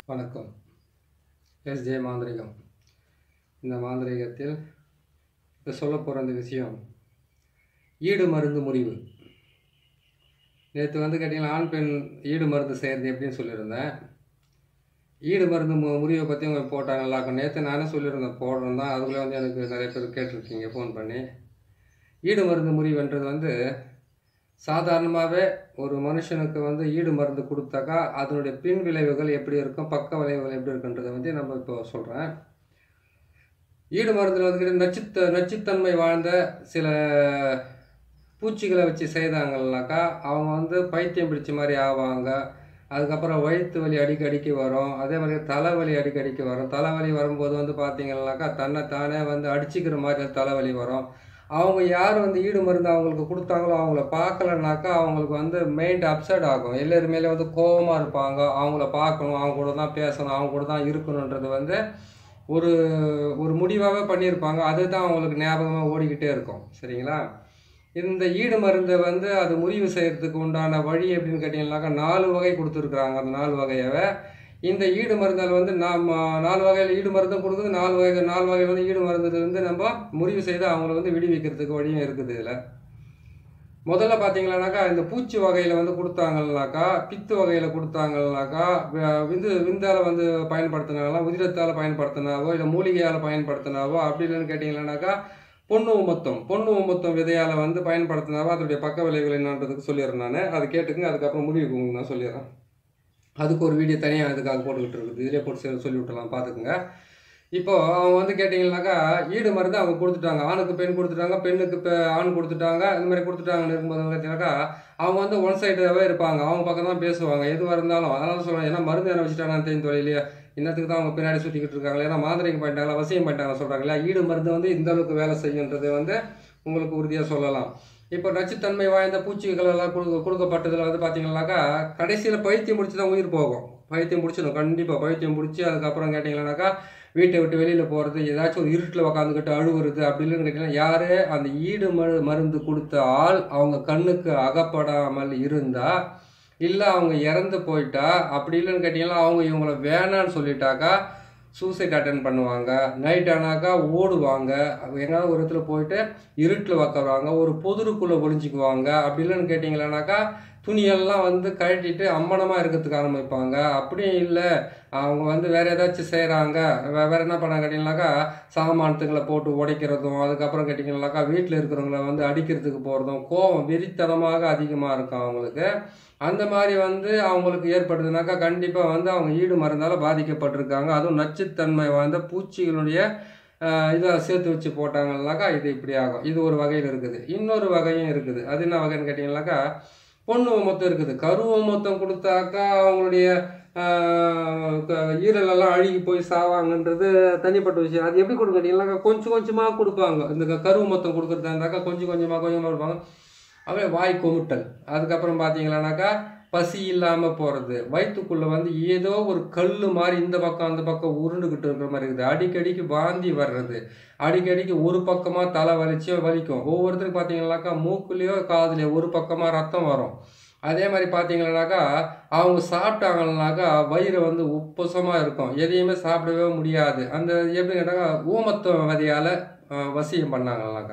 வணக்கம் S J மாந்திரிகம் இந்த மாந்திரிகத்தில் இப்போ சொல்ல போகிற அந்த விஷயம் ஈடு மருந்து முறிவு நேற்று வந்து கேட்டிங்கன்னா ஆண் பெண் ஈடு மருந்து செய்கிறது எப்படின்னு சொல்லியிருந்தேன் ஈடு மருந்து மு முறிவை பற்றி அவங்க போட்டாங்க நல்லா இருக்கும் நேற்று நானே சொல்லியிருந்தேன் போடுறேன் தான் அதுக்குள்ளே வந்து எனக்கு நிறைய பேர் கேட்டிருக்கீங்க ஃபோன் பண்ணி ஈடு மருந்து முறிவுன்றது வந்து சாதாரணமாகவே ஒரு மனுஷனுக்கு வந்து ஈடு மருந்து கொடுத்தாக்கா அதனுடைய பின் விளைவுகள் எப்படி இருக்கும் பக்க விளைவுகள் எப்படி இருக்குன்றதை வந்து நம்ம இப்போ சொல்கிறேன் ஈடு மருந்தில் வந்து நச்சுத்த நச்சுத்தன்மை வாழ்ந்த சில பூச்சிகளை வச்சு செய்தாங்கன்னாக்கா அவங்க வந்து பைத்தியம் பிடிச்ச மாதிரி ஆவாங்க அதுக்கப்புறம் வயிற்று வலி அடிக்கடிக்கு வரும் அதே மாதிரி தலைவலி அடிக்கடிக்கு வரும் தலைவலி வரும்போது வந்து பார்த்தீங்கன்னாக்கா தன்னை தானே வந்து அடிச்சுக்கிற மாதிரி தலைவலி வரும் அவங்க யார் வந்து ஈடு மருந்து அவங்களுக்கு கொடுத்தாங்களோ அவங்கள பார்க்கலனாக்கா அவங்களுக்கு வந்து மைண்ட் அப்செட் ஆகும் எல்லாருமேலே வந்து கோபமாக இருப்பாங்க அவங்கள பார்க்கணும் அவங்க கூட தான் பேசணும் அவங்க கூட தான் இருக்கணுன்றது வந்து ஒரு ஒரு முடிவாகவே பண்ணியிருப்பாங்க அதுதான் அவங்களுக்கு ஞாபகமாக ஓடிக்கிட்டே இருக்கும் சரிங்களா இந்த ஈடு மருந்தை வந்து அது முறிவு செய்கிறதுக்கு உண்டான வழி எப்படின்னு கேட்டிங்கன்னாக்கா நாலு வகை கொடுத்துருக்குறாங்க அந்த நாலு வகையவை இந்த ஈடு மருந்தால் வந்து நாம் நாலு வகையில் ஈடு மருந்தும் கொடுக்குது நாலு வகை நாலு வகையில் வந்து ஈடு மருந்துலேருந்து நம்ம முறிவு செய்து அவங்கள வந்து விடுவிக்கிறதுக்கு வழியும் இருக்குது இதில் முதல்ல பார்த்தீங்களானாக்கா இந்த பூச்சி வகையில் வந்து கொடுத்தாங்கன்னாக்கா பித்து வகையில் கொடுத்தாங்கன்னாக்கா வி- விந்து விந்தால் வந்து பயன்படுத்தினாங்களா உதிரத்தால் பயன்படுத்தினாவோ இல்லை மூலிகையால் பயன்படுத்தினாவோ அப்படி இல்லைன்னு கேட்டிங்களானாக்கா பொண்ணு உமத்தம் பொண்ணு உமத்தம் விதையால் வந்து பயன்படுத்தினாவோ அதோடைய பக்க விளைவுகள் என்னன்றதுக்கு சொல்லிடுறேன் நான் அதை கேட்டுக்குங்க அதுக்கப்புறம் முடிவுக்கு உங்களுக்கு நான் சொல்லிடுறேன் அதுக்கு ஒரு வீடியோ தனியாக அதுக்காக போட்டுக்கிட்டு இருக்குது இதிலே போட்டு சொல்லி- சொல்லி விட்டுலாம் பார்த்துக்குங்க இப்போ அவங்க வந்து கேட்டிங்கனாக்கா ஈடு மருந்து அவங்க கொடுத்துட்டாங்க ஆணுக்கு பெண் கொடுத்துட்டாங்க பெண்ணுக்கு பெ ஆண் கொடுத்துட்டாங்க இந்த மாதிரி கொடுத்துட்டாங்கன்னு இருக்கும்போது வந்து பார்த்தீங்கன்னாக்கா அவங்க வந்து ஒன் சைடாகவே இருப்பாங்க அவங்க பக்கம் தான் பேசுவாங்க எதுவாக இருந்தாலும் அதனால சொல்லுவாங்க ஏன்னா மருந்து என்ன வச்சுட்டாங்கன்னு தெரியும் தொழிலையே இன்னத்துக்கு தான் அவங்க பின்னாடி சுற்றிக்கிட்டு இருக்காங்க ஏன்னா மாந்திரிகம் பண்ணிட்டாங்களா வசியம் பண்ணிட்டாங்க சொல்கிறாங்களா ஈடு மருந்து வந்து இந்த அளவுக்கு வேலை செய்யுன்றது வந்து உங்களுக்கு உறுதியாக சொல்லலாம் இப்போ நச்சுத்தன்மை வாய்ந்த பூச்சிகள் எல்லாம் கொடுக்க கொடுக்கப்பட்டதில் வந்து பார்த்தீங்கன்னாக்கா கடைசியில் பைத்தியம் முடிச்சு தான் உயிர் போகும் பைத்தியம் முடிச்சிடும் கண்டிப்பாக பைத்தியம் முடிச்சு அதுக்கப்புறம் கேட்டிங்கன்னாக்கா வீட்டை விட்டு வெளியில் போகிறது ஏதாச்சும் ஒரு இருட்டில் உக்காந்துக்கிட்டு அழுகுறது அப்படி இல்லைன்னு கேட்டிங்கன்னா யார் அந்த ஈடு மரு மருந்து கொடுத்த ஆள் அவங்க கண்ணுக்கு அகப்படாமல் இருந்தால் இல்லை அவங்க இறந்து போயிட்டா அப்படி இல்லைன்னு கேட்டிங்கன்னா அவங்க இவங்கள வேணான்னு சொல்லிட்டாக்கா சூசைட் அட்டன் பண்ணுவாங்க நைட் ஆனாக்கா ஓடுவாங்க எங்கேயாவது ஒரு இடத்துல போயிட்டு இருட்டில் உக்காருவாங்க ஒரு பொதுருக்குள்ளே ஒளிஞ்சிக்குவாங்க அப்படி இல்லைன்னு கேட்டிங்களானாக்கா துணியெல்லாம் வந்து கழட்டிட்டு அம்மனமாக இருக்கிறதுக்கு ஆரம்பிப்பாங்க அப்படியும் இல்லை அவங்க வந்து வேற ஏதாச்சும் செய்கிறாங்க வேற என்ன பண்ணாங்க கேட்டிங்கனாக்கா சாமானத்துங்களை போட்டு உடைக்கிறதும் அதுக்கப்புறம் கேட்டிங்கனாக்கா வீட்டில் இருக்கிறவங்கள வந்து அடிக்கிறதுக்கு போகிறதும் கோபம் வெறித்தனமாக அதிகமாக இருக்கும் அவங்களுக்கு அந்த மாதிரி வந்து அவங்களுக்கு ஏற்படுதுனாக்கா கண்டிப்பாக வந்து அவங்க ஈடு மருந்தால் பாதிக்கப்பட்டிருக்காங்க அதுவும் நச்சுத்தன்மை வாய்ந்த பூச்சிகளுடைய ஆஹ், இதை சேர்த்து வச்சு போட்டாங்கன்னாக்கா இது இப்படி ஆகும் இது ஒரு வகையில் இருக்குது இன்னொரு வகையும் இருக்குது அது என்ன வகைன்னு கேட்டிங்கனாக்கா பொண்ணு மொத்தம் இருக்குது கருவ மொத்தம் கொடுத்தாக்கா அவங்களுடைய ஆஹ், க- ஈரலெல்லாம் அழுகி போய் சாவாங்கன்றது தனிப்பட்ட விஷயம் அது எப்படி கொடுக்க கேட்டிங்கனாக்கா கொஞ்சம் கொஞ்சமாக கொடுப்பாங்க இந்த க- கருவு மொத்தம் கொடுக்குறதா இருந்தாக்கா கொஞ்சம் கொஞ்சமாக கொஞ்சமாக கொடுப்பாங்க அப்படியே வாய் கொமுட்டல் அதுக்கப்புறம் பார்த்தீங்களானாக்கா பசி இல்லாமல் போகிறது வயிற்றுக்குள்ளே வந்து ஏதோ ஒரு கல் மாதிரி இந்த பக்கம் அந்த பக்கம் உருண்டுக்கிட்டு இருக்கிற மாதிரி இருக்குது அடிக்கடிக்கு வாந்தி வர்றது அடிக்கடிக்கு ஒரு பக்கமாக தலை வலிச்சோ வலிக்கும் ஒவ்வொருத்தருக்கு பார்த்தீங்கன்னாக்கா மூக்குலேயோ காதுலையோ ஒரு பக்கமாக ரத்தம் வரும் அதே மாதிரி பார்த்தீங்கன்னாக்கா அவங்க சாப்பிட்டாங்கன்னாக்கா வயிறு வந்து உப்பசமாக இருக்கும் எதையுமே சாப்பிடவே முடியாது அந்த எப்படி கேட்டாக்கா ஊமத்துவ விதையால் வசியம் பண்ணாங்கன்னாக்கா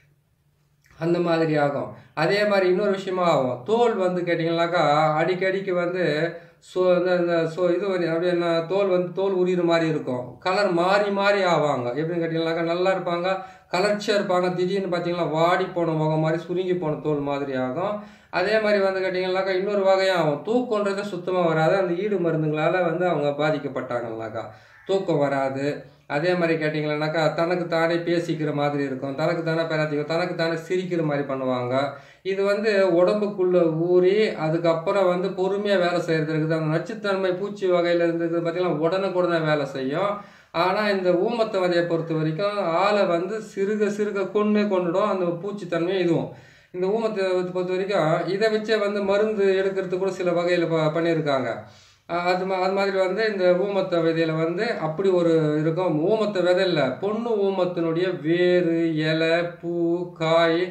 அந்த மாதிரி ஆகும் அதே மாதிரி இன்னொரு விஷயமா ஆகும் தோல் வந்து கேட்டிங்கனாக்கா அடிக்கடிக்கு வந்து ஸோ இந்த இந்த ஸோ இது வந்து அப்படியே என்ன தோல் வந்து தோல் உரிகிற மாதிரி இருக்கும் கலர் மாறி மாறி ஆவாங்க எப்படின்னு கேட்டிங்கனாக்கா நல்லா இருப்பாங்க கலர்ச்சியாக இருப்பாங்க திடீர்னு பார்த்தீங்கன்னா வாடி போன முகம் மாதிரி சுருங்கி போன தோல் மாதிரி ஆகும் அதே மாதிரி வந்து கேட்டிங்கனாக்கா இன்னொரு வகையும் ஆகும் தூக்கன்றது சுத்தமாக வராது அந்த ஈடு மருந்துங்களால் வந்து அவங்க பாதிக்கப்பட்டாங்கனாக்கா தூக்கம் வராது அதே மாதிரி கேட்டிங்கன்னாக்கா தனக்கு தானே பேசிக்கிற மாதிரி இருக்கும் தனக்கு தானே பேராத்திக்கும் தனக்கு தானே சிரிக்கிற மாதிரி பண்ணுவாங்க இது வந்து உடம்புக்குள்ள ஊறி அதுக்கப்புறம் வந்து பொறுமையாக வேலை செய்கிறது இருக்குது அந்த நச்சுத்தன்மை பூச்சி வகையில் இருந்தது பார்த்தீங்கன்னா உடனுக்குடனே வேலை செய்யும் ஆனால் இந்த ஊமத்த வதையை பொறுத்த வரைக்கும் ஆளை வந்து சிறுக சிறுக கொன்னே கொண்டுடும் அந்த பூச்சித்தன்மையும் இதுவும் இந்த ஊமத்தை பொறுத்த வரைக்கும் இதை வச்சே வந்து மருந்து எடுக்கிறதுக்கு கூட சில வகையில் ப பண்ணியிருக்காங்க ஆஹ் அது மா அது மாதிரி வந்து இந்த ஊமத்த விதையில வந்து அப்படி ஒரு இருக்கும் ஊமத்த விதை இல்லை பொண்ணு ஊமத்தினுடைய வேறு இலை பூ காய்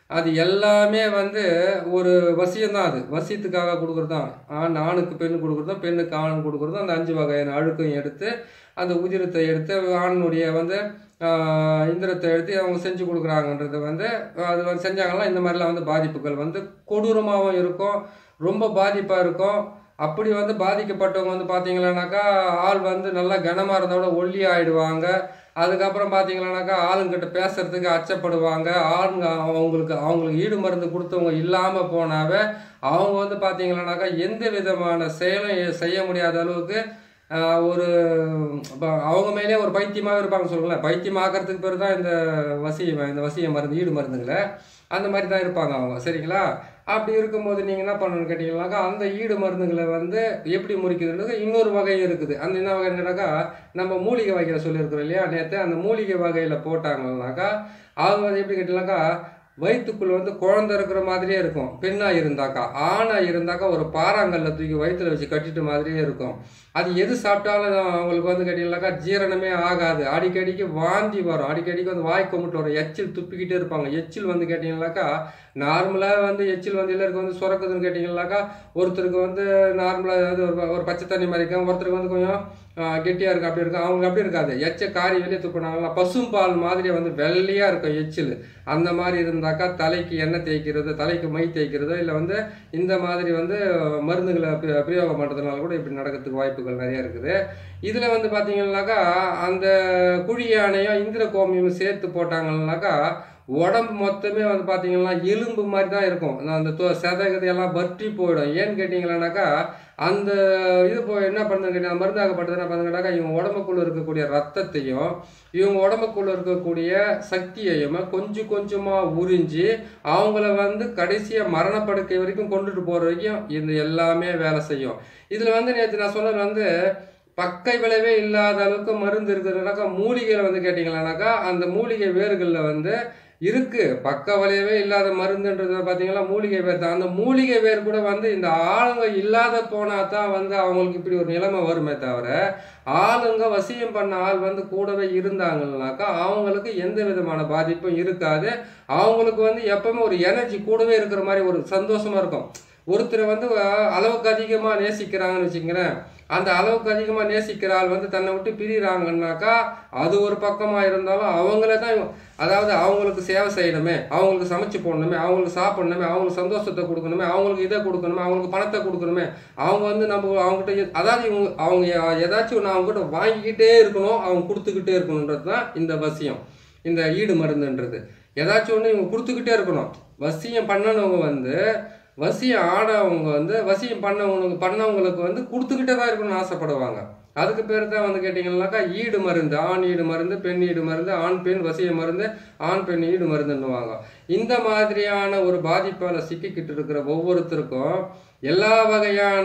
அது எல்லாமே வந்து ஒரு வசியம் தான் அது வசியத்துக்காக கொடுக்குறது தான் ஆண் ஆணுக்கு பெண்ணு கொடுக்குறதும் பெண்ணுக்கு ஆணுக்கு கொடுக்குறதும் அந்த அஞ்சு வகையான அழுக்கையும் எடுத்து அந்த உதிரத்தை எடுத்து ஆணுடைய வந்து ஆஹ், இந்திரத்தை எடுத்து அவங்க செஞ்சு கொடுக்குறாங்கன்றது வந்து அது வந்து செஞ்சாங்கன்னா இந்த மாதிரிலாம் வந்து பாதிப்புகள் வந்து கொடூரமாகவும் இருக்கும் ரொம்ப பாதிப்பாக இருக்கும் அப்படி வந்து பாதிக்கப்பட்டவங்க வந்து பார்த்தீங்கன்னாக்கா ஆள் வந்து நல்லா கனமாக இருந்தோட ஒல்லி ஆயிடுவாங்க அதுக்கப்புறம் பார்த்தீங்கன்னாக்கா ஆளுங்கிட்ட பேசுறதுக்கு அச்சப்படுவாங்க ஆளுங்க அவங்களுக்கு அவங்களுக்கு ஈடு மருந்து கொடுத்தவங்க இல்லாமல் போனாவே அவங்க வந்து பார்த்தீங்கன்னாக்கா எந்த விதமான செயலும் செய்ய முடியாத அளவுக்கு ஆஹ், ஒரு இப்ப அவங்க மேலே ஒரு பைத்தியமாகவே இருப்பாங்க சொல்லுங்களேன் பைத்தியமாக்கிறதுக்கு பேர் தான் இந்த வசிய இந்த வசிய மருந்து ஈடு மருந்துங்களை அந்த மாதிரி தான் இருப்பாங்க அவங்க சரிங்களா அப்படி இருக்கும்போது நீங்கள் என்ன பண்ணணும்னு கேட்டிங்கன்னாக்கா அந்த ஈடு மருந்துகளை வந்து எப்படி முறிக்குதுன்றது இன்னொரு வகை இருக்குது அந்த என்ன வகைன்னாக்கா நம்ம மூலிகை வகையில் சொல்லியிருக்கிறோம் இல்லையா நேற்று அந்த மூலிகை வகையில் போட்டாங்கன்னாக்கா அவங்க வந்து எப்படி கேட்டிங்கனாக்கா வயிற்றுக்குள்ள வந்து குழந்தை இருக்கிற மாதிரியே இருக்கும் பெண்ணாக இருந்தாக்கா ஆணாக இருந்தாக்கா ஒரு பாறாங்கல்ல தூக்கி வயிற்றுல வச்சு கட்டிட்டு மாதிரியே இருக்கும் அது எது சாப்பிட்டாலும் அவங்களுக்கு வந்து கேட்டிங்கனாக்கா ஜீரணமே ஆகாது அடிக்கடிக்கு வாந்தி வரும் அடிக்கடிக்கு வந்து வாய் கொம்பிட்டு வரும் எச்சில் துப்பிக்கிட்டே இருப்பாங்க எச்சில் வந்து கேட்டிங்கனாக்கா நார்மலாக வந்து எச்சில் வந்து எல்லாருக்கும் வந்து சுரக்குதுன்னு கேட்டிங்கனாக்கா ஒருத்தருக்கு வந்து நார்மலாக அதாவது ஒரு ஒரு பச்சை தண்ணி மாதிரி இருக்கும் ஒருத்தருக்கு வந்து கொஞ்சம் கெட்டியாக இருக்கும் அப்படி இருக்கும் அவங்களுக்கு அப்படி இருக்காது எச்ச காரி வெளியே துப்பினாங்கன்னா பசும்பால் மாதிரி வந்து வெள்ளையாக இருக்கும் எச்சில் அந்த மாதிரி இருந்தாக்கா தலைக்கு எண்ணெய் தேய்க்கிறது தலைக்கு மை தேய்க்கிறது இல்லை வந்து இந்த மாதிரி வந்து மருந்துகளை பிரி- பிரயோகம் பண்ணுறதுனால கூட இப்படி நடக்கிறதுக்கு வாய்ப்புகள் நிறைய இருக்குது இதில் வந்து பார்த்தீங்கன்னாக்கா அந்த குழி யானையும் இந்திர கோமியம் சேர்த்து போட்டாங்கன்னாக்கா உடம்பு மொத்தமே வந்து பார்த்தீங்கன்னா எலும்பு மாதிரி தான் இருக்கும் அந்த தொ- செதகுது எல்லாம் வற்றி போயிடும் ஏன்னு கேட்டிங்களானாக்கா அந்த இது போ என்ன பண்ணுறது கேட்டீங்க மருந்தாகப்பட்டது என்ன பண்ணுங்கன்னாக்கா இவங்க உடம்புக்குள்ள இருக்கக்கூடிய ரத்தத்தையும் இவங்க உடம்புக்குள்ள இருக்கக்கூடிய சக்தியையும் கொஞ்சம் கொஞ்சமாக உறிஞ்சி அவங்கள வந்து கடைசியாக மரணப்படுக்கை வரைக்கும் கொண்டுட்டு போகிற வரைக்கும் இது எல்லாமே வேலை செய்யும் இதில் வந்து நேற்று நான் சொன்னது வந்து பக்கை விளைவே இல்லாத அளவுக்கு மருந்து இருக்குதுனாக்கா மூலிகையில் வந்து கேட்டிங்களானாக்கா அந்த மூலிகை வேர்களில் வந்து இருக்கு பக்க விளைவே இல்லாத மருந்துன்றது பார்த்தீங்கன்னா மூலிகை வேர் தான் அந்த மூலிகை வேர் கூட வந்து இந்த ஆளுங்க இல்லாத போனா தான் வந்து அவங்களுக்கு இப்படி ஒரு நிலைமை வருமே தவிர ஆளுங்க வசியம் பண்ண ஆள் வந்து கூடவே இருந்தாங்கன்னாக்கா அவங்களுக்கு எந்த விதமான பாதிப்பும் இருக்காது அவங்களுக்கு வந்து எப்பவுமே ஒரு எனர்ஜி கூடவே இருக்கிற மாதிரி ஒரு சந்தோஷமா இருக்கும் ஒருத்தரை வந்து அஹ், அளவுக்கு அதிகமாக நேசிக்கிறாங்கன்னு வச்சுக்கிறேன் அந்த அளவுக்கு அதிகமாக நேசிக்கிற ஆள் வந்து தன்னை விட்டு பிரிகிறாங்கன்னாக்கா அது ஒரு பக்கமாக இருந்தாலும் அவங்கள தான் இவங்க- அதாவது அவங்களுக்கு சேவை செய்யணுமே அவங்களுக்கு சமைச்சு போடணுமே அவங்களுக்கு சாப்பிடணுமே அவங்களுக்கு சந்தோஷத்தை கொடுக்கணுமே அவங்களுக்கு இதை கொடுக்கணுமே அவங்களுக்கு பணத்தை கொடுக்கணுமே அவங்க வந்து நம்ம அவங்ககிட்ட எ- அதாவது இவங்க அவங்க எ- ஏதாச்சும் ஒன்று அவங்ககிட்ட வாங்கிக்கிட்டே இருக்கணும் அவங்க கொடுத்துக்கிட்டே இருக்கணுன்றது தான் இந்த வசியம் இந்த ஈடு மருந்துன்றது ஏதாச்சும் ஒன்று இவங்க கொடுத்துக்கிட்டே இருக்கணும் வசியம் பண்ணனவங்க வந்து வசியம் ஆடவங்க வந்து வசியம் பண்ணவங்களுக்கு பண்ணவங்களுக்கு வந்து கொடுத்துக்கிட்டே தான் இருக்கணும்னு ஆசைப்படுவாங்க அதுக்கு பேர் தான் வந்து கேட்டிங்கன்னாக்கா ஈடு மருந்து ஆண் ஈடு மருந்து பெண் ஈடு மருந்து ஆண் பெண் வசிய மருந்து ஆண் பெண் ஈடு மருந்துன்னுவாங்க இந்த மாதிரியான ஒரு பாதிப்பால் சிக்கிக்கிட்டு இருக்கிற ஒவ்வொருத்தருக்கும் எல்லா வகையான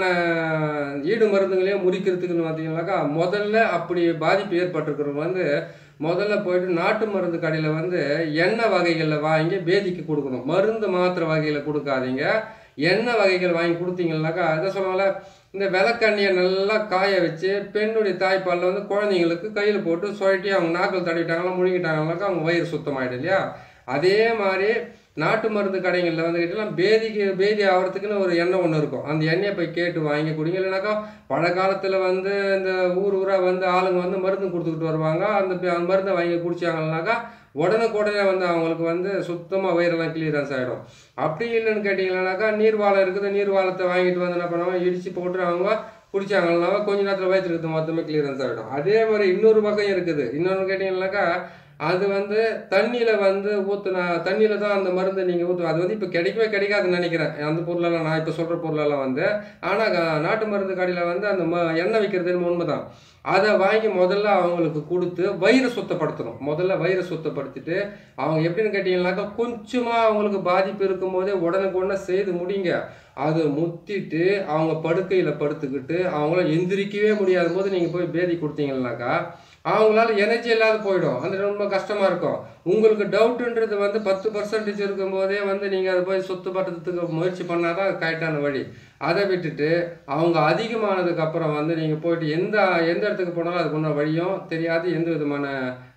ஈடு மருந்துகளையும் முறிக்கிறதுக்குன்னு பார்த்தீங்கன்னாக்கா முதல்ல அப்படி பாதிப்பு ஏற்பட்டிருக்கிறவங்க வந்து முதல்ல போயிட்டு நாட்டு மருந்து கடையில் வந்து எண்ணெய் வகைகளில் வாங்கி பேதிக்கு கொடுக்கணும் மருந்து மாத்திரை வகையில் கொடுக்காதீங்க எண்ணெய் வகைகள் வாங்கி கொடுத்தீங்கன்னாக்கா அதை சொன்னால இந்த விளக்கண்ணியை நல்லா காய வச்சு பெண்ணுடைய தாய்ப்பாலில் வந்து குழந்தைங்களுக்கு கையில் போட்டு சுழட்டி அவங்க நாக்கில் தடவிட்டாங்களா முழுங்கிட்டாங்கனாக்கா அவங்க வயிறு சுத்தமாயிடும் இல்லையா அதே மாதிரி நாட்டு மருந்து கடைகளில் வந்து கேட்டீங்கன்னா பேதிக்கு பேதி ஆகிறதுக்குன்னு ஒரு எண்ணெய் ஒன்று இருக்கும் அந்த எண்ணெயை போய் கேட்டு வாங்கி குடிங்க இல்லைனாக்கா பழங்காலத்தில் வந்து இந்த ஊர் ஊராக வந்து ஆளுங்க வந்து மருந்து கொடுத்துக்கிட்டு வருவாங்க அந்த பே- அந்த மருந்தை வாங்கி குடிச்சாங்கன்னாக்கா உடனுக்குடனே வந்து அவங்களுக்கு வந்து சுத்தமாக வயிறெல்லாம் கிளியரன்ஸ் ஆகிடும் அப்படி இல்லைன்னு கேட்டிங்கன்னாக்கா நீர்வாழை இருக்குது நீர்வாழத்தை வாங்கிட்டு வந்து என்ன பண்ணுவாங்க இடித்து போட்டு அவங்க குடிச்சாங்கன்னா கொஞ்ச நேரத்தில் வயிற்று இருக்கிறது மொத்தமே கிளியரன்ஸ் ஆகிடும் அதே மாதிரி இன்னொரு பக்கம் இருக்குது இன்னொன்று கேட்டிங்கன்னாக்கா அது வந்து தண்ணியில் வந்து ஊற்றுனா தண்ணியில் தான் அந்த மருந்து நீங்கள் ஊற்று அது வந்து இப்போ கிடைக்கவே கிடைக்காதுன்னு நினைக்கிறேன் அந்த பொருளெல்லாம் நான் இப்போ சொல்கிற பொருளெல்லாம் வந்து ஆனால் நாட்டு மருந்து கடையில் வந்து அந்த ம எண்ணெய் விற்கிறதுன்னு உண்மை தான் அதை வாங்கி முதல்ல அவங்களுக்கு கொடுத்து வயிறை சுத்தப்படுத்தணும் முதல்ல வயிறை சுத்தப்படுத்திட்டு அவங்க எப்படின்னு கேட்டிங்கன்னாக்கா கொஞ்சமாக அவங்களுக்கு பாதிப்பு இருக்கும்போதே உடனுக்குடனே செய்து முடிங்க அதை முத்திட்டு அவங்க படுக்கையில் படுத்துக்கிட்டு அவங்கள எந்திரிக்கவே முடியாத போது நீங்கள் போய் பேதி கொடுத்தீங்கன்னாக்கா அவங்களால எனர்ஜி இல்லாத போயிடும் அந்த ரொம்ப கஷ்டமாக இருக்கும் உங்களுக்கு டவுட்டுன்றது வந்து பத்து பர்சன்டேஜ் இருக்கும்போதே வந்து நீங்கள் அதை போய் சுத்தப்படுத்துறதுக்கு முயற்சி பண்ணால் தான் கரெக்டான வழி அதை விட்டுட்டு அவங்க அதிகமானதுக்கு அப்புறம் வந்து நீங்கள் போயிட்டு எந்த எந்த இடத்துக்கு போனாலும் அதுக்கு ஒன்றும் வழியும் தெரியாது எந்த விதமான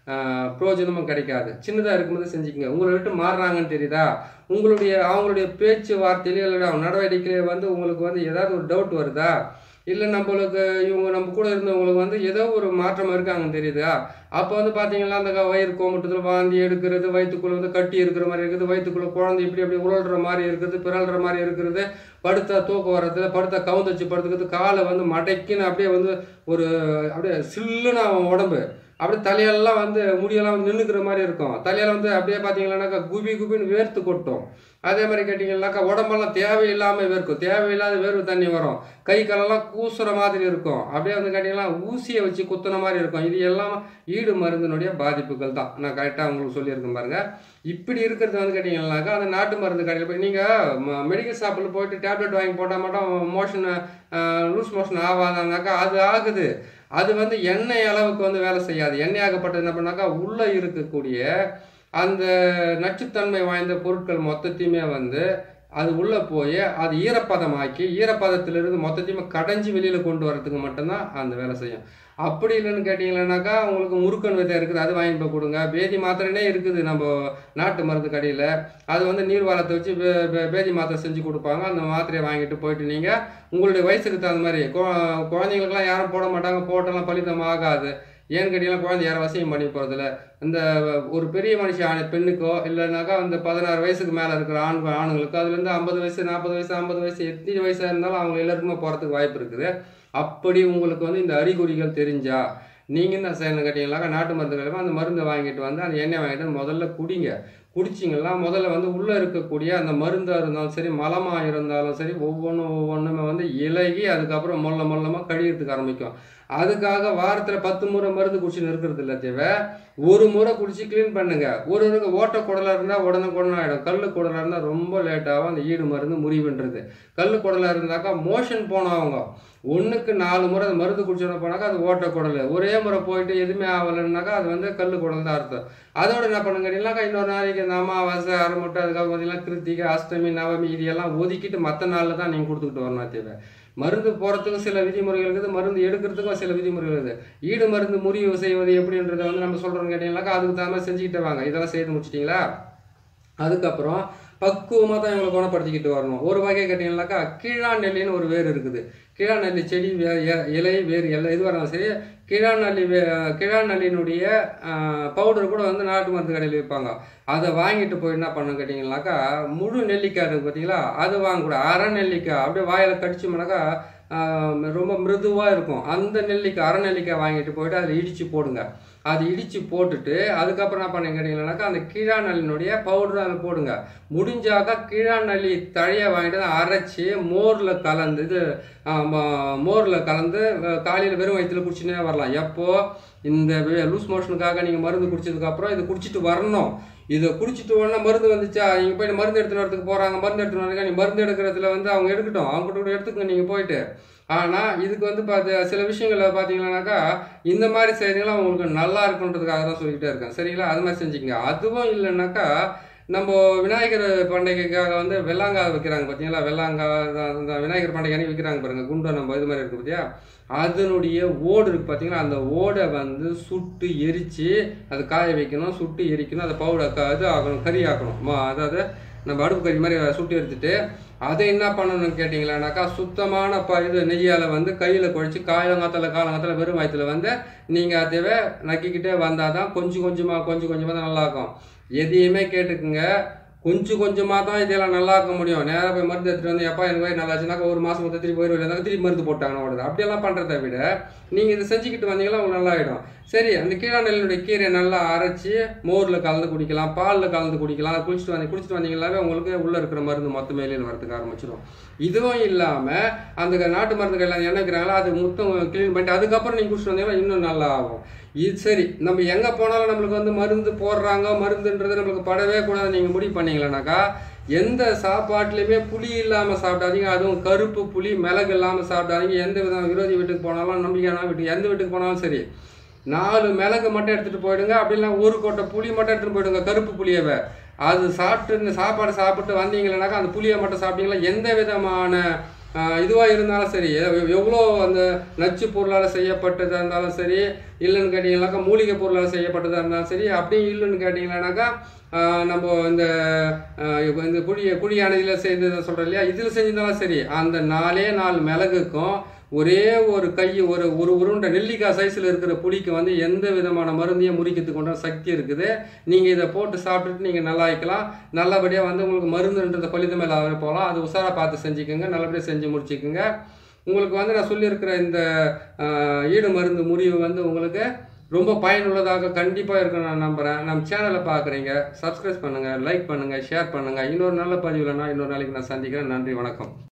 ஆஹ், பிரயோஜனமும் கிடைக்காது சின்னதாக இருக்கும்போது செஞ்சுக்கங்க உங்களை விட்டு மாறுறாங்கன்னு தெரியுதா உங்களுடைய அவங்களுடைய பேச்சு வார்த்தையிலே இல்லை நடவடிக்கையிலே வந்து உங்களுக்கு வந்து ஏதாவது ஒரு டவுட் வருதா இல்லை நம்மளுக்கு இவங்க நம்ம கூட இருந்தவங்களுக்கு வந்து ஏதோ ஒரு மாற்றம் இருக்காங்கன்னு தெரியுதா அப்போ வந்து பார்த்தீங்கன்னா அந்த க- வயிறு கோமட்டத்தில் வாந்தி எடுக்கிறது வயிற்றுக்குள்ள வந்து கட்டி இருக்கிற மாதிரி இருக்குது வயிற்றுக்குள்ள குழந்தை இப்படி அப்படி உருள்ற மாதிரி இருக்குது பிறல்ற மாதிரி இருக்கிறது படுத்தா தூக்கம் வர்றது படுத்தா கவுந்தச்சு படுத்துக்கிறது காலை வந்து மடக்கின்னு அப்படியே வந்து ஒரு அப்படியே சில்லுன்னு அவன் உடம்பு அப்படியே தலையெல்லாம் வந்து முடியெல்லாம் வந்து நின்றுக்கிற மாதிரி இருக்கும் தலையில வந்து அப்படியே பார்த்தீங்கன்னாக்கா குபி குபின்னு வேர்த்து கொட்டும் அதே மாதிரி கேட்டிங்கன்னாக்கா உடம்பெல்லாம் தேவையில்லாமல் வேர்க்கும் தேவையில்லாத வேர்வை தண்ணி வரும் கை காலெல்லாம் கூசுற மாதிரி இருக்கும் அப்படியே வந்து கேட்டிங்கன்னா ஊசியை வச்சு குத்துன மாதிரி இருக்கும் இது எல்லாம் ஈடு மருந்தினுடைய பாதிப்புகள் தான் நான் கரெக்டாக உங்களுக்கு சொல்லியிருக்கேன் பாருங்க இப்படி இருக்கிறது வந்து கேட்டிங்கன்னாக்கா அந்த நாட்டு மருந்து கடையில் போய் நீங்கள் மெடிக்கல் ஷாப்பில் போயிட்டு டேப்லெட் வாங்கி போட்டால் மட்டும் மோஷன் லூஸ் மோஷன் ஆகாதானாக்கா அது ஆகுது அது வந்து எண்ணெய் அளவுக்கு வந்து வேலை செய்யாது எண்ணெய் ஆகப்பட்டது என்ன பண்ணாக்கா உள்ளே இருக்கக்கூடிய அந்த நச்சுத்தன்மை வாய்ந்த பொருட்கள் மொத்தத்தையுமே வந்து அது உள்ளே போய் அது ஈரப்பதமாக்கி ஈரப்பதத்திலிருந்து மொத்தத்தையுமே கடைஞ்சி வெளியில் கொண்டு வரதுக்கு மட்டும்தான் அந்த வேலை செய்யும் அப்படி இல்லைன்னு கேட்டிங்கன்னாக்கா உங்களுக்கு முருக்கன் விதை இருக்குது அது வாங்கி போய் கொடுங்க பேதி மாத்திரைனே இருக்குது நம்ம நாட்டு மருந்து கடையில் அது வந்து நீர்வாளத்தை வச்சு பே- பே- பேதி மாத்திரை செஞ்சு கொடுப்பாங்க அந்த மாத்திரையை வாங்கிட்டு போயிட்டு நீங்கள் உங்களுடைய வயசுக்கு தகுந்த மாதிரி கொ- குழந்தைங்களுக்குலாம் யாரும் போட மாட்டாங்க போட்டெல்லாம் பலிதம் ஆகாது ஏன்னு கேட்டிங்கன்னா குழந்தை யாரும் வசியம் பண்ணி போகிறதில்ல இந்த ஒரு பெரிய மனுஷன் ஆண் பெண்ணுக்கோ இல்லைனாக்கா அந்த பதினாறு வயசுக்கு மேலே இருக்கிற ஆண் ஆணுங்களுக்கு அதுலேருந்து ஐம்பது வயசு நாற்பது வயசு ஐம்பது வயசு எத்தனை வயசாக இருந்தாலும் அவங்க எல்லாருக்குமே போகிறதுக்கு வாய்ப்பு இருக்குது அப்படி உங்களுக்கு வந்து இந்த அறிகுறிகள் தெரிஞ்சா நீங்கள் என்ன செய்யணும் கேட்டிங்கனாக்கா நாட்டு மருந்து கடையில் அந்த மருந்தை வாங்கிட்டு வந்து அந்த எண்ணெய் வாங்கிட்டு வந்து முதல்ல குடிங்க குடிச்சிங்கன்னா முதல்ல வந்து உள்ளே இருக்கக்கூடிய அந்த மருந்தாக இருந்தாலும் சரி மலமாக இருந்தாலும் சரி ஒவ்வொன்றும் ஒவ்வொன்றுமே வந்து இலகி அதுக்கப்புறம் மொல்ல மொல்லமாக கழியறதுக்கு ஆரம்பிக்கும் அதுக்காக வாரத்தில் பத்து முறை மருந்து குடிச்சுன்னு இருக்கிறது இல்லை தேவை ஒரு முறை குடிச்சு க்ளீன் பண்ணுங்க ஒரு ஒரு ஓட்ட குடலாக இருந்தால் உடனே உடனே ஆகிடும் கல் குடலாக இருந்தால் ரொம்ப லேட்டாகும் அந்த ஈடு மருந்து முறிவுன்றது கல் குடலாக இருந்தாக்கா மோஷன் போனவங்க ஒன்றுக்கு நாலு முறை அந்த மருந்து குடிச்சோன்னு போனாக்கா அது ஓட்ட குடல் ஒரே முறை போயிட்டு எதுவுமே ஆகலைன்னாக்கா அது வந்து கல் குடல் தான் அர்த்தம் அதோட என்ன பண்ணுங்க கேட்டீங்கன்னாக்கா இன்னொரு நாளைக்கு இந்த அமாவாசை அரைமுட்டை அதுக்கப்புறம் பார்த்தீங்கன்னா கிருத்திகை அஷ்டமி நவமி இது எல்லாம் ஒதுக்கிட்டு மற்ற நாளில் தான் நீங்கள் கொடுத்துக்கிட்டு வரணும் தேவை மருந்து போகிறதுக்கும் சில விதிமுறைகள் இருக்குது மருந்து எடுக்கிறதுக்கும் சில விதிமுறைகள் இருக்குது ஈடு மருந்து முறிவு செய்வது எப்படின்றத வந்து நம்ம சொல்கிறோம் கேட்டிங்கனாக்கா அதுக்கு தகுந்த மாதிரி செஞ்சுக்கிட்டு வாங்க இதெல்லாம் செய்து முடிச்சிட்டிங்களா அதுக்கப்புறம் பக்குவமாக தான் இவங்களை குணப்படுத்திக்கிட்டு வரணும் ஒரு வகை கேட்டிங்கனாக்கா கீழா நெல்லின்னு ஒரு வேர் இருக்குது கீழா நெல்லி செடி வே எ- இலை வேர் எல்லாம் இது வரணும் சரி கீழா நல்லி வே கீழா நல்லினுடைய பவுடர் கூட வந்து நாட்டு மருந்து கடையில் விற்பாங்க அதை வாங்கிட்டு போய் என்ன பண்ணணும் கேட்டிங்கனாக்கா முழு நெல்லிக்காய் இருக்குது பார்த்தீங்களா அது வாங்கக்கூடாது அரை நெல்லிக்காய் அப்படியே வாயில் கடிச்சோம்னாக்கா ஆஹ், ரொம்ப மிருதுவாக இருக்கும் அந்த நெல்லிக்காய் அரை நெல்லிக்காய் வாங்கிட்டு போயிட்டு அதில் இடித்து போடுங்க அது இடித்து போட்டுட்டு அதுக்கப்புறம் என்ன பண்ணீங்க கேட்டிங்கன்னாக்கா அந்த கீழாநல்லினுடைய பவுடர் அதில் போடுங்க முடிஞ்சாக்கா கீழாநல்லி தழையை வாங்கிட்டு வந்து அரைச்சி மோரில் கலந்து இது மோரில் கலந்து காலையில் வெறும் வயிற்றுல குடிச்சுனே வரலாம் எப்போ இந்த லூஸ் மோஷனுக்காக நீங்கள் மருந்து குடிச்சதுக்கப்புறம் இது குடிச்சிட்டு வரணும் இதை குடிச்சிட்டு உடனே மருந்து வந்துச்சா நீங்கள் போய் மருந்து எடுத்துன்னு வரதுக்கு போகிறாங்க மருந்து எடுத்துன்னு வரதுக்கு நீ மருந்து எடுக்கிறதுல வந்து அவங்க எடுக்கட்டும் அவங்க கூட எடுத்துக்கங்க நீங்கள் போயிட்டு ஆனால் இதுக்கு வந்து பார்த்து சில விஷயங்களை பார்த்தீங்கன்னாக்கா இந்த மாதிரி செய்திகளாம் உங்களுக்கு நல்லா இருக்குன்றதுக்காக தான் சொல்லிக்கிட்டே இருக்கேன் சரிங்களா அது மாதிரி செஞ்சுக்கங்க அதுவும் இல்லைன்னாக்கா நம்ம விநாயகர் பண்டிகைக்காக வந்து வெள்ளாங்காய் வைக்கிறாங்க பார்த்தீங்களா வெள்ளாங்காய் அந்த விநாயகர் பண்டிகை அன்னைக்கு விற்கிறாங்க பாருங்க குண்டை நம்ம இது மாதிரி இருக்கு பார்த்தியா அதனுடைய ஓடு இருக்கு பார்த்தீங்களா அந்த ஓடை வந்து சுட்டு எரித்து அது காய வைக்கணும் சுட்டு எரிக்கணும் அதை பவுடர் க இது ஆக்கணும் கறி ஆக்கணும் ம- அதாவது நம்ம அடுப்பு கறி மாதிரி சுட்டு எடுத்துட்டு அதை என்ன பண்ணணும்னு கேட்டிங்களானாக்கா சுத்தமான ப இது நெய்யால் வந்து கையில் குழச்சி காலங்காத்தில் காலங்காத்தில் வெறும் வயிற்றுல வந்து நீங்கள் அதுவே நக்கிக்கிட்டே வந்தால் தான் கொஞ்சம் கொஞ்சமாக கொஞ்சம் கொஞ்சமாக தான் நல்லாயிருக்கும் எதையுமே கேட்டுக்குங்க கொஞ்சம் கொஞ்சமாக தான் இதெல்லாம் நல்லா இருக்க முடியும் நேராக போய் மருந்து எடுத்துகிட்டு வந்து எப்பா எனக்கு வயிறு நல்லா ஆச்சுனாக்கா ஒரு மாதம் மொத்தம் திருப்பி வயிறு வலி திருப்பி மருந்து போட்டாங்க ஓடுது அப்படியெல்லாம் பண்ணுறதை விட நீங்கள் இதை செஞ்சுக்கிட்டு வந்தீங்கன்னா உங்களுக்கு நல்லா ஆகிடும் சரி அந்த கீழா நெல்லுடைய கீரையை நல்லா அரைச்சி மோரில் கலந்து குடிக்கலாம் பாலில் கலந்து குடிக்கலாம் அதை குடிச்சிட்டு வந்து குடிச்சிட்டு வந்தீங்கன்னாவே உங்களுக்கு உள்ளே இருக்கிற மருந்து மொத்தம் மேலே வரதுக்கு ஆரம்பிச்சிடும் இதுவும் இல்லாமல் அந்த நாட்டு மருந்து எல்லாம் என்ன வைக்கிறாங்களோ அது மொத்தம் க்ளீன் பண்ணிட்டு அதுக்கப்புறம் நீங்கள் குடிச்சிட்டு வந்தீங்கன்னா இன்னும் நல்லா ஆகும் இது சரி நம்ம எங்கே போனாலும் நம்மளுக்கு வந்து மருந்து போடுறாங்க மருந்துன்றது நம்மளுக்கு படவே கூடாது நீங்கள் முடிவு பண்ணீங்களேனாக்கா எந்த சாப்பாட்டுலையுமே புளி இல்லாமல் சாப்பிடாதீங்க அதுவும் கருப்பு புளி மிளகு இல்லாமல் சாப்பிடாதீங்க எந்த விதம் விரோதி வீட்டுக்கு போனாலும் நம்பிக்கையான வீட்டுக்கு எந்த வீட்டுக்கு போனாலும் சரி நாலு மிளகு மட்டும் எடுத்துகிட்டு போயிடுங்க அப்படின்னா ஒரு கொட்டை புளி மட்டும் எடுத்துகிட்டு போயிடுங்க கருப்பு புளியவை அது சாப்பிட்டு இந்த சாப்பாடு சாப்பிட்டு வந்தீங்களேனாக்கா அந்த புளியை மட்டும் சாப்பிட்டீங்களா எந்த விதமான இதுவாக இருந்தாலும் சரி எவ்- எவ்வளோ அந்த நச்சு பொருளால் செய்யப்பட்டதாக இருந்தாலும் சரி இல்லைன்னு கேட்டிங்கனாக்கா மூலிகை பொருளால் செய்யப்பட்டதாக இருந்தாலும் சரி அப்படியும் இல்லைன்னு கேட்டிங்கன்னாக்கா ஆஹ் நம்ம இந்த ஆஹ் இப்ப இந்த குழி குழி அணையில் செய்ததை சொல்கிறோம் இல்லையா இதில் செஞ்சிருந்தாலும் சரி அந்த நாலே நாலு மிளகுக்கும் ஒரே ஒரு கை ஒரு ஒரு உருண்டை நெல்லிக்காய் சைஸில் இருக்கிற புளிக்கு வந்து எந்த விதமான மருந்தையும் முறிக்கிறதுக்கு கொண்ட சக்தி இருக்குது நீங்கள் இதை போட்டு சாப்பிட்டுட்டு நீங்கள் நல்லா ஆயிக்கலாம் நல்லபடியாக வந்து உங்களுக்கு மருந்துன்றது பலித மேலே போகலாம் அது உஷாராக பார்த்து செஞ்சுக்கோங்க நல்லபடியாக செஞ்சு முடிச்சுக்கோங்க உங்களுக்கு வந்து நான் சொல்லியிருக்கிற இந்த ஆஹ், ஈடு மருந்து முறிவு வந்து உங்களுக்கு ரொம்ப பயனுள்ளதாக கண்டிப்பாக இருக்கும் நான் நம்புகிறேன் நம்ம சேனலை பார்க்குறீங்க சப்ஸ்கிரைப் பண்ணுங்கள் லைக் பண்ணுங்கள் ஷேர் பண்ணுங்கள் இன்னொரு நல்ல பதிவில் நான் இன்னொரு நாளைக்கு நான் சந்திக்கிறேன் நன்றி வணக்கம்